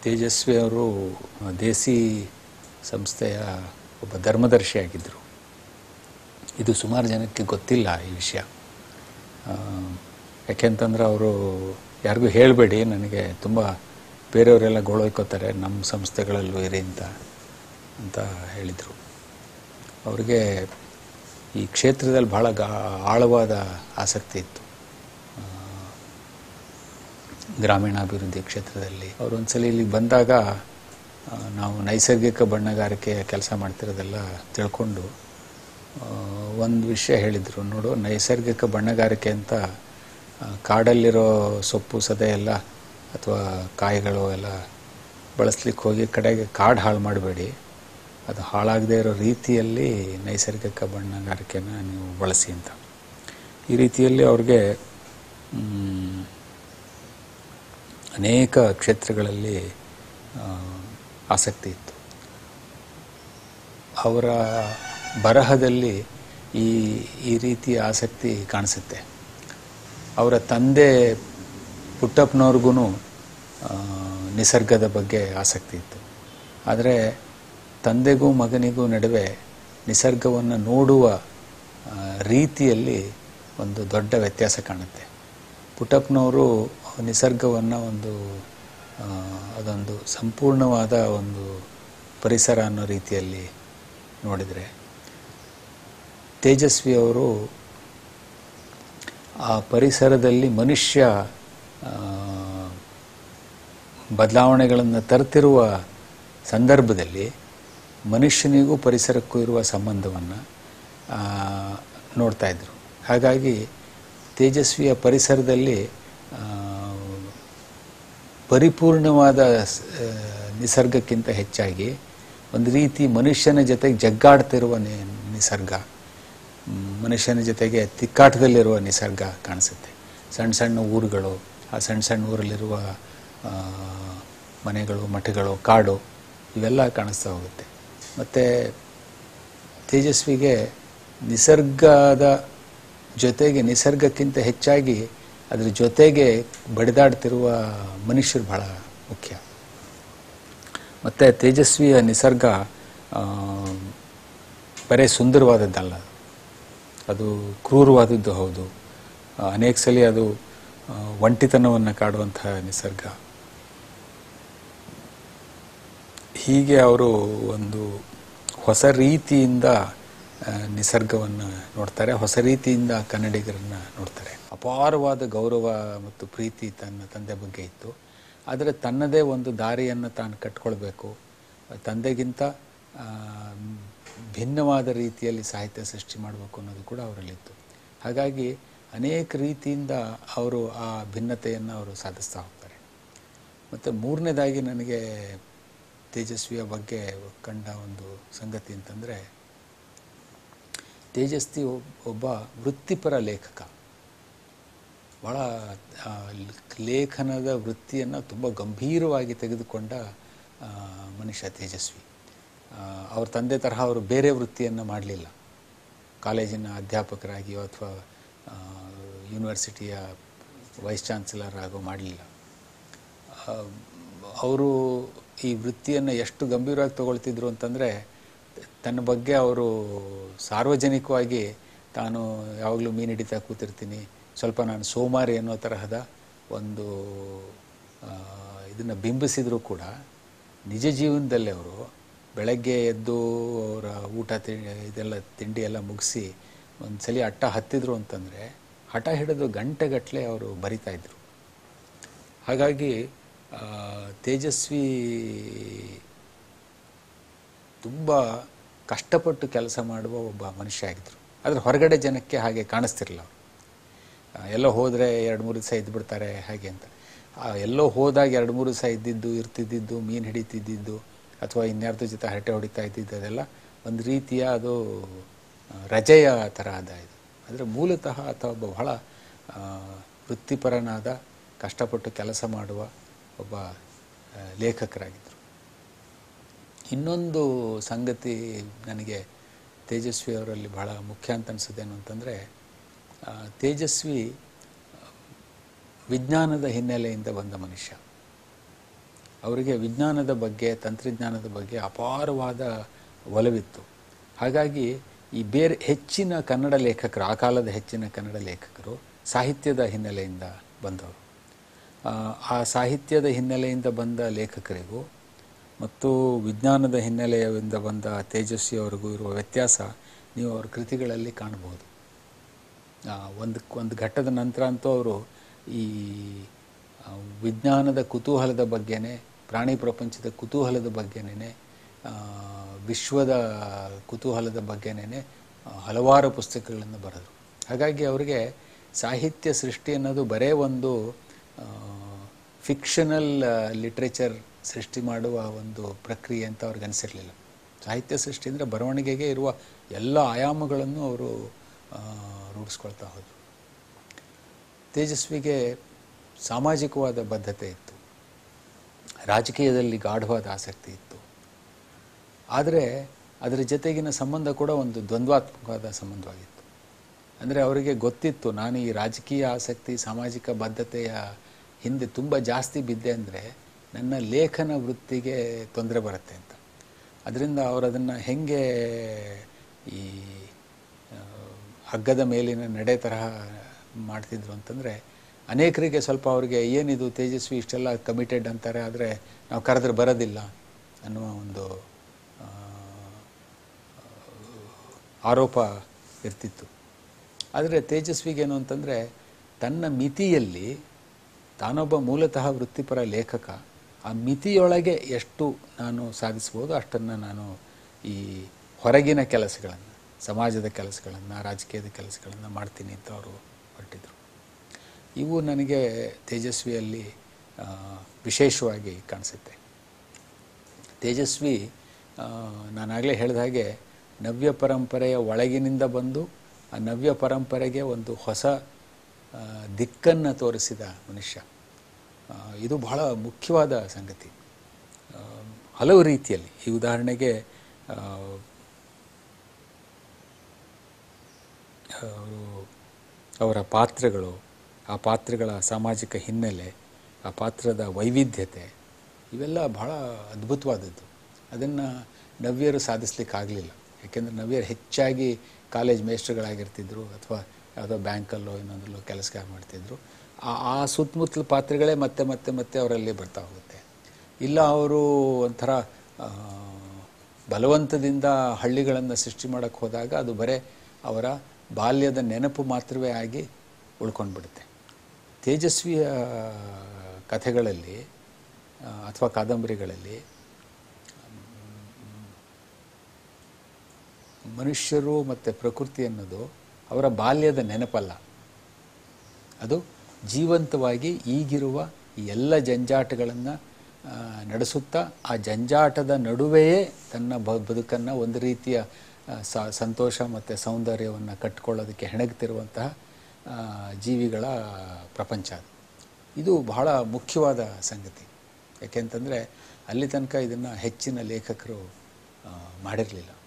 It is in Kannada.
ತೇಜಸ್ವಿ ಅವರು ದೇಸಿ ಸಂಸ್ಥೆಯ ಒಬ್ಬ ಧರ್ಮದರ್ಶಿಯಾಗಿದ್ದರು ಇದು ಸುಮಾರು ಜನಕ್ಕೆ ಗೊತ್ತಿಲ್ಲ ಈ ವಿಷಯ ಆ, ಯಾಕೆಂತಂದ್ರೆ ಅವರು ಯಾರಿಗೂ ಹೇಳಬೇಡಿ ನನಗೆ ತುಂಬ ಬೇರೆಯವರೆಲ್ಲ ಗೋಳೈಕೋತಾರೆ ನಮ್ಮ ಸಂಸ್ಥೆಗಳಲ್ಲೂ ಇರಿ ಅಂತ ಅಂತ ಹೇಳಿದರು ಅವರಿಗೆ ಈ ಕ್ಷೇತ್ರದಲ್ಲಿ ಬಹಳ ಗಾ ಆಳವಾದ ಆಸಕ್ತಿ ಇತ್ತು ಆ, ಗ್ರಾಮೀಣಾಭಿವೃದ್ಧಿ ಕ್ಷೇತ್ರದಲ್ಲಿ ಅವರು ಒಂದ್ಸಲ ಇಲ್ಲಿಗೆ ಬಂದಾಗ ಆ, ನಾವು ನೈಸರ್ಗಿಕ ಬಣ್ಣಗಾರಿಕೆ ಕೆಲಸ ಮಾಡ್ತಿರೋದೆಲ್ಲ ತಿಳ್ಕೊಂಡು ಒಂದು ವಿಷಯ ಹೇಳಿದರು ನೋಡು ನೈಸರ್ಗಿಕ ಬಣ್ಣಗಾರಿಕೆ ಅಂತ ಆ, ಕಾಡಲ್ಲಿರೋ ಸೊಪ್ಪು ಸದೆ ಎಲ್ಲ ಅಥವಾ ಕಾಯಿಗಳು ಎಲ್ಲ ಬಳಸ್ಲಿಕ್ಕೆ ಹೋಗಿ ಕಡೆಗೆ ಕಾಡು ಹಾಳು ಮಾಡಬೇಡಿ ಅದು ಹಾಳಾಗದೇ ಇರೋ ರೀತಿಯಲ್ಲಿ ನೈಸರ್ಗಿಕ ಬಣ್ಣಗಾರಿಕೆನ ನೀವು ಬಳಸಿ ಅಂತ ಈ ರೀತಿಯಲ್ಲಿ ಅವ್ರಿಗೆ ಮ್, ಅನೇಕ ಕ್ಷೇತ್ರಗಳಲ್ಲಿ ಆ, ಆಸಕ್ತಿ ಇತ್ತು ಅವರ ಬರಹದಲ್ಲಿ ಈ ಈ ರೀತಿಯ ಆಸಕ್ತಿ ಕಾಣಿಸುತ್ತೆ ಅವರ ತಂದೆ ಪುಟ್ಟಪ್ಪನವ್ರಿಗೂ ನಿಸರ್ಗದ ಬಗ್ಗೆ ಆಸಕ್ತಿ ಇತ್ತು ಆದರೆ ತಂದೆಗೂ ಮಗನಿಗೂ ನಡುವೆ ನಿಸರ್ಗವನ್ನು ನೋಡುವ ಆ, ರೀತಿಯಲ್ಲಿ ಒಂದು ದೊಡ್ಡ ವ್ಯತ್ಯಾಸ ಕಾಣುತ್ತೆ ಪುಟ್ಟಪ್ಪನವರು ನಿಸರ್ಗವನ್ನು ಒಂದು ಆ, ಅದೊಂದು ಸಂಪೂರ್ಣವಾದ ಒಂದು ಪರಿಸರ ಅನ್ನೋ ರೀತಿಯಲ್ಲಿ ನೋಡಿದರೆ ತೇಜಸ್ವಿ ಅವರು ಆ ಪರಿಸರದಲ್ಲಿ ಮನುಷ್ಯ ಆ, ಬದಲಾವಣೆಗಳನ್ನು ತರ್ತಿರುವ ಸಂದರ್ಭದಲ್ಲಿ ಮನುಷ್ಯನಿಗೂ ಪರಿಸರಕ್ಕೂ ಇರುವ ಸಂಬಂಧವನ್ನು ನೋಡ್ತಾ ಇದ್ರು ಹಾಗಾಗಿ ತೇಜಸ್ವಿಯ ಪರಿಸರದಲ್ಲಿ ಆ, ಪರಿಪೂರ್ಣವಾದ ಸ- ಆ, ನಿಸರ್ಗಕ್ಕಿಂತ ಹೆಚ್ಚಾಗಿ ಒಂದು ರೀತಿ ಮನುಷ್ಯನ ಜೊತೆಗೆ ಜಗ್ಗಾಡ್ತಿರುವ ನಿ- ನಿಸರ್ಗ ಮ್, ಮನುಷ್ಯನ ಜೊತೆಗೆ ತಿಕ್ಕಾಟದಲ್ಲಿರುವ ನಿಸರ್ಗ ಕಾಣಿಸುತ್ತೆ ಸಣ್ಣ ಸಣ್ಣ ಊರುಗಳು ಆ ಸಣ್ಣ ಸಣ್ಣ ಊರಲ್ಲಿರುವ ಆ, ಮನೆಗಳು ಮಠಗಳು ಕಾಡು ಇವೆಲ್ಲ ಕಾಣಿಸ್ತಾ ಹೋಗುತ್ತೆ ಮತ್ತು ತೇಜಸ್ವಿಗೆ ನಿಸರ್ಗದ ಜೊತೆಗೆ ನಿಸರ್ಗಕ್ಕಿಂತ ಹೆಚ್ಚಾಗಿ ಅದ್ರ ಜೊತೆಗೆ ಬಡಿದಾಡ್ತಿರುವ ಮನುಷ್ಯರು ಬಹಳ ಮುಖ್ಯ ಮತ್ತು ತೇಜಸ್ವಿಯ ನಿಸರ್ಗ ಆ, ಬರೀ ಸುಂದರವಾದದ್ದಲ್ಲ ಅದು ಕ್ರೂರವಾದದ್ದು ಹೌದು ಆ, ಅನೇಕ ಸಲ ಅದು ಆ, ಒಂಟಿತನವನ್ನು ಕಾಡುವಂತಹ ನಿಸರ್ಗ ಹೀಗೆ ಅವರು ಒಂದು ಹೊಸ ರೀತಿಯಿಂದ ನಿಸರ್ಗವನ್ನು ನೋಡ್ತಾರೆ ಹೊಸ ರೀತಿಯಿಂದ ಕನ್ನಡಿಗರನ್ನ ನೋಡ್ತಾರೆ ಅಪಾರವಾದ ಗೌರವ ಮತ್ತು ಪ್ರೀತಿ ತನ್ನ ತಂದೆ ಬಗ್ಗೆ ಇತ್ತು ಆದರೆ ತನ್ನದೇ ಒಂದು ದಾರಿಯನ್ನು ತಾನು ಕಟ್ಕೊಳ್ಬೇಕು ತಂದೆಗಿಂತ ಆ, ಭಿನ್ನವಾದ ರೀತಿಯಲ್ಲಿ ಸಾಹಿತ್ಯ ಸೃಷ್ಟಿ ಮಾಡಬೇಕು ಅನ್ನೋದು ಕೂಡ ಅವರಲ್ಲಿತ್ತು ಹಾಗಾಗಿ ಅನೇಕ ರೀತಿಯಿಂದ ಅವರು ಆ ಭಿನ್ನತೆಯನ್ನು ಅವರು ಸಾಧಿಸ್ತಾ ಹೋಗ್ತಾರೆ ಮತ್ತು ಮೂರನೇದಾಗಿ ನನಗೆ ತೇಜಸ್ವಿಯ ಬಗ್ಗೆ ಕಂಡ ಒಂದು ಸಂಗತಿ ಅಂತಂದರೆ ತೇಜಸ್ವಿ ಒಬ್- ಒಬ್ಬ ವೃತ್ತಿಪರ ಲೇಖಕ ಭಾಳ ಆ, ಲೇಖನದ ವೃತ್ತಿಯನ್ನು ತುಂಬ ಗಂಭೀರವಾಗಿ ತೆಗೆದುಕೊಂಡ ಆ, ಮನುಷ್ಯ ತೇಜಸ್ವಿ ಆ, ಅವ್ರ ತಂದೆ ತರಹ ಅವರು ಬೇರೆ ವೃತ್ತಿಯನ್ನು ಮಾಡಲಿಲ್ಲ ಕಾಲೇಜಿನ ಅಧ್ಯಾಪಕರಾಗಿಯೋ ಅಥವಾ ಯೂನಿವರ್ಸಿಟಿಯ ವೈಸ್ ಚಾನ್ಸಲರ್ ಆಗೋ ಮಾಡಲಿಲ್ಲ ಅವರು ಈ ವೃತ್ತಿಯನ್ನು ಎಷ್ಟು ಗಂಭೀರವಾಗಿ ತಗೊಳ್ತಿದ್ರು ಅಂತಂದರೆ ತನ್ನ ಬಗ್ಗೆ ಅವರು ಸಾರ್ವಜನಿಕವಾಗಿ ತಾನು ಯಾವಾಗಲೂ ಮೀನು ಹಿಡಿತಾ ಕೂತಿರ್ತೀನಿ ಸ್ವಲ್ಪ ನಾನು ಸೋಮಾರಿ ಅನ್ನೋ ತರಹದ ಒಂದು ಇದನ್ನು ಬಿಂಬಿಸಿದರೂ ಕೂಡ ನಿಜ ಜೀವನದಲ್ಲಿ ಅವರು ಬೆಳಗ್ಗೆ ಎದ್ದು ಅವರ ಊಟ ತಿ ಇದೆಲ್ಲ ತಿಂಡಿ ಎಲ್ಲ ಮುಗಿಸಿ ಒಂದು ಸಲ ಅಟ್ಟ ಹತ್ತಿದ್ರು ಅಂತಂದರೆ ಹಠ ಹಿಡಿದು ಗಂಟೆಗಟ್ಟಲೆ ಅವರು ಬರಿತಾ ಇದ್ರು ಹಾಗಾಗಿ ಆ, ತೇಜಸ್ವಿ ತುಂಬ ಕಷ್ಟಪಟ್ಟು ಕೆಲಸ ಮಾಡುವ ಒಬ್ಬ ಮನುಷ್ಯ ಆಗಿದ್ದರು ಆದರೆ ಹೊರಗಡೆ ಜನಕ್ಕೆ ಹಾಗೆ ಕಾಣಿಸ್ತಿರಲಿಲ್ಲ ಅವರು ಆ, ಎಲ್ಲೋ ಹೋದರೆ ಎರಡು ಮೂರು ದಿವಸ ಇದ್ಬಿಡ್ತಾರೆ ಹಾಗೆ ಅಂತ ಆ, ಎಲ್ಲೋ ಹೋದಾಗ ಎರಡು ಮೂರು ದಿವಸ ಇದ್ದಿದ್ದು ಇರ್ತಿದ್ದಿದ್ದು ಮೀನು ಹಿಡಿತಿದ್ದಿದ್ದು ಅಥವಾ ಇನ್ಯಾರ್ದ್ರ ಜೊತೆ ಹರಟೆ ಹೊಡಿತಾ ಇದ್ದಿದ್ದು ಅದೆಲ್ಲ ಒಂದು ರೀತಿಯ ಅದು ಆ, ರಜೆಯ ಥರ ಆದ ಇದು ಅಂದರೆ ಮೂಲತಃ ಅಥವಾ ಒಬ್ಬ ಬಹಳ ಆ, ವೃತ್ತಿಪರನಾದ ಕಷ್ಟಪಟ್ಟು ಕೆಲಸ ಮಾಡುವ ಒಬ್ಬ ಆ, ಲೇಖಕರಾಗಿದ್ದರು ಇನ್ನೊಂದು ಸಂಗತಿ ನನಗೆ ತೇಜಸ್ವಿ ಅವರಲ್ಲಿ ಬಹಳ ಮುಖ್ಯ ಅಂತ ಅನಿಸೋದೇನು ಅಂತಂದರೆ ಆ, ತೇಜಸ್ವಿ ವಿಜ್ಞಾನದ ಹಿನ್ನೆಲೆಯಿಂದ ಬಂದ ಮನುಷ್ಯ ಅವರಿಗೆ ವಿಜ್ಞಾನದ ಬಗ್ಗೆ ತಂತ್ರಜ್ಞಾನದ ಬಗ್ಗೆ ಅಪಾರವಾದ ಒಲವಿತ್ತು ಹಾಗಾಗಿ ಈ ಬೇರೆ ಹೆಚ್ಚಿನ ಕನ್ನಡ ಲೇಖಕರು ಆ ಕಾಲದ ಹೆಚ್ಚಿನ ಕನ್ನಡ ಲೇಖಕರು ಸಾಹಿತ್ಯದ ಹಿನ್ನೆಲೆಯಿಂದ ಬಂದವರು ಆ, ಆ ಸಾಹಿತ್ಯದ ಹಿನ್ನೆಲೆಯಿಂದ ಬಂದ ಲೇಖಕರಿಗೂ ಮತ್ತು ವಿಜ್ಞಾನದ ಹಿನ್ನೆಲೆಯಿಂದ ಬಂದ ತೇಜಸ್ವಿ ಅವರಿಗೂ ಇರುವ ವ್ಯತ್ಯಾಸ ನೀವು ಅವ್ರ ಕೃತಿಗಳಲ್ಲಿ ಕಾಣಬಹುದು ಆ, ಒಂದು ಒಂದು ಘಟ್ಟದ ನಂತರ ಅಂತೂ ಅವರು ಈ ಆ, ವಿಜ್ಞಾನದ ಕುತೂಹಲದ ಬಗ್ಗೆನೇ ಪ್ರಾಣಿ ಪ್ರಪಂಚದ ಕುತೂಹಲದ ಬಗ್ಗೆನೇ ವಿಶ್ವದ ಕುತೂಹಲದ ಬಗ್ಗೆನೇ ಹಲವಾರು ಪುಸ್ತಕಗಳನ್ನು ಬರೆದರು ಹಾಗಾಗಿ ಅವರಿಗೆ ಸಾಹಿತ್ಯ ಸೃಷ್ಟಿ ಅನ್ನೋದು ಬರೇ ಒಂದು ಫಿಕ್ಷನಲ್ ಲಿಟ್ರೇಚರ್ ಸೃಷ್ಟಿ ಮಾಡುವ ಒಂದು ಪ್ರಕ್ರಿಯೆ ಅಂತ ಅವ್ರಿಗೆ ಅನಿಸಿರಲಿಲ್ಲ ಸಾಹಿತ್ಯ ಸೃಷ್ಟಿ ಅಂದರೆ ಬರವಣಿಗೆಗೆ ಇರುವ ಎಲ್ಲ ಆಯಾಮಗಳನ್ನು ಅವರು ಆ, ರೂಢಿಸ್ಕೊಳ್ತಾ ಹೋದರು ತೇಜಸ್ವಿಗೆ ಸಾಮಾಜಿಕವಾದ ಬದ್ಧತೆ ಇತ್ತು ರಾಜಕೀಯದಲ್ಲಿ ಗಾಢವಾದ ಆಸಕ್ತಿ ಇತ್ತು ಆದರೆ ಅದರ ಜೊತೆಗಿನ ಸಂಬಂಧ ಕೂಡ ಒಂದು ದ್ವಂದ್ವಾತ್ಮಕವಾದ ಸಂಬಂಧವಾಗಿತ್ತು ಅಂದರೆ ಅವರಿಗೆ ಗೊತ್ತಿತ್ತು ನಾನು ಈ ರಾಜಕೀಯ ಆಸಕ್ತಿ ಸಾಮಾಜಿಕ ಬದ್ಧತೆಯ ಹಿಂದೆ ತುಂಬ ಜಾಸ್ತಿ ಬಿದ್ದೆ ಅಂದರೆ ನನ್ನ ಲೇಖನ ವೃತ್ತಿಗೆ ತೊಂದರೆ ಬರುತ್ತೆ ಅಂತ ಅದರಿಂದ ಅವರು ಅದನ್ನು ಹೆಂಗೆ ಈ ಆ, ಹಗ್ಗದ ಮೇಲಿನ ನಡೆ ತರಹ ಮಾಡ್ತಿದ್ರು ಅಂತಂದರೆ ಅನೇಕರಿಗೆ ಸ್ವಲ್ಪ ಅವ್ರಿಗೆ ಏನಿದು ತೇಜಸ್ವಿ ಇಷ್ಟೆಲ್ಲ ಕಮಿಟೆಡ್ ಅಂತಾರೆ ಆದರೆ ನಾವು ಕರೆದ್ರೆ ಬರೋದಿಲ್ಲ ಅನ್ನುವ ಒಂದು ಆ, ಆರೋಪ ಇರ್ತಿತ್ತು ಆದರೆ ತೇಜಸ್ವಿಗೇನು ಅಂತಂದರೆ ತನ್ನ ಮಿತಿಯಲ್ಲಿ ತಾನೊಬ್ಬ ಮೂಲತಃ ವೃತ್ತಿಪರ ಲೇಖಕ ಆ ಮಿತಿಯೊಳಗೆ ಎಷ್ಟು ನಾನು ಸಾಧಿಸ್ಬೋದು ಅಷ್ಟನ್ನು ನಾನು ಈ ಹೊರಗಿನ ಕೆಲಸಗಳನ್ನು ಸಮಾಜದ ಕೆಲಸಗಳನ್ನು ರಾಜಕೀಯದ ಕೆಲಸಗಳನ್ನು ಮಾಡ್ತೀನಿ ಅಂತ ಅವರು ಹೊರಟಿದ್ರು ಇವು ನನಗೆ ತೇಜಸ್ವಿಯಲ್ಲಿ ಆ, ವಿಶೇಷವಾಗಿ ಕಾಣಿಸುತ್ತೆ ತೇಜಸ್ವಿ ಆ, ನಾನಾಗಲೇ ಹೇಳಿದ ಹಾಗೆ ನವ್ಯ ಪರಂಪರೆಯ ಒಳಗಿನಿಂದ ಬಂದು ಆ ನವ್ಯ ಪರಂಪರೆಗೆ ಒಂದು ಹೊಸ ಆ, ದಿಕ್ಕನ್ನು ತೋರಿಸಿದ ಮನುಷ್ಯ ಆ, ಇದು ಬಹಳ ಮುಖ್ಯವಾದ ಸಂಗತಿ ಆ, ಹಲವು ರೀತಿಯಲ್ಲಿ ಈ ಉದಾಹರಣೆಗೆ ಆ, ಅವರು ಅವರ ಪಾತ್ರಗಳು ಆ ಪಾತ್ರಗಳ ಸಾಮಾಜಿಕ ಹಿನ್ನೆಲೆ ಆ ಪಾತ್ರದ ವೈವಿಧ್ಯತೆ ಇವೆಲ್ಲ ಬಹಳ ಅದ್ಭುತವಾದದ್ದು ಅದನ್ನು ನವ್ಯರು ಸಾಧಿಸ್ಲಿಕ್ಕಾಗಲಿಲ್ಲ ಯಾಕೆಂದರೆ ನವ್ಯರು ಹೆಚ್ಚಾಗಿ ಕಾಲೇಜ್ ಮೇಸ್ಟ್ರುಗಳಾಗಿರ್ತಿದ್ರು ಅಥವಾ ಯಾವುದೋ ಬ್ಯಾಂಕಲ್ಲೋ ಇನ್ನೊಂದರಲ್ಲೋ ಕೆಲಸ ಮಾಡ್ತಿದ್ರು ಆ ಆ ಸುತ್ತಮುತ್ತಲ ಪಾತ್ರಗಳೇ ಮತ್ತೆ ಮತ್ತೆ ಮತ್ತೆ ಅವರಲ್ಲಿ ಬರ್ತಾ ಹೋಗುತ್ತೆ ಇಲ್ಲ ಅವರು ಒಂಥರ ಆ, ಬಲವಂತದಿಂದ ಹಳ್ಳಿಗಳನ್ನು ಸೃಷ್ಟಿ ಮಾಡೋಕ್ಕೆ ಹೋದಾಗ ಅದು ಬರೇ ಅವರ ಬಾಲ್ಯದ ನೆನಪು ಮಾತ್ರವೇ ಆಗಿ ಉಳ್ಕೊಂಡ್ಬಿಡುತ್ತೆ ತೇಜಸ್ವಿಯ ಕಥೆಗಳಲ್ಲಿ ಆ, ಅಥವಾ ಕಾದಂಬರಿಗಳಲ್ಲಿ ಮನುಷ್ಯರು ಮತ್ತು ಪ್ರಕೃತಿ ಅನ್ನೋದು ಅವರ ಬಾಲ್ಯದ ನೆನಪಲ್ಲ ಅದು ಜೀವಂತವಾಗಿ ಈಗಿರುವ ಈ ಎಲ್ಲ ಜಂಜಾಟಗಳನ್ನು ನಡೆಸುತ್ತಾ ಆ ಜಂಜಾಟದ ನಡುವೆಯೇ ತನ್ನ ಬ ಬದುಕನ್ನು ಒಂದು ರೀತಿಯ ಆ, ಸ ಸಂತೋಷ ಮತ್ತು ಸೌಂದರ್ಯವನ್ನು ಕಟ್ಟಿಕೊಳ್ಳೋದಕ್ಕೆ ಹೆಣಗ್ತಿರುವಂತಹ ಆ, ಜೀವಿಗಳ ಪ್ರಪಂಚ ಅದು ಇದು ಬಹಳ ಮುಖ್ಯವಾದ ಸಂಗತಿ ಯಾಕೆಂತಂದರೆ ಅಲ್ಲಿ ತನಕ ಇದನ್ನು ಹೆಚ್ಚಿನ ಲೇಖಕರು ಆ, ಮಾಡಿರಲಿಲ್ಲ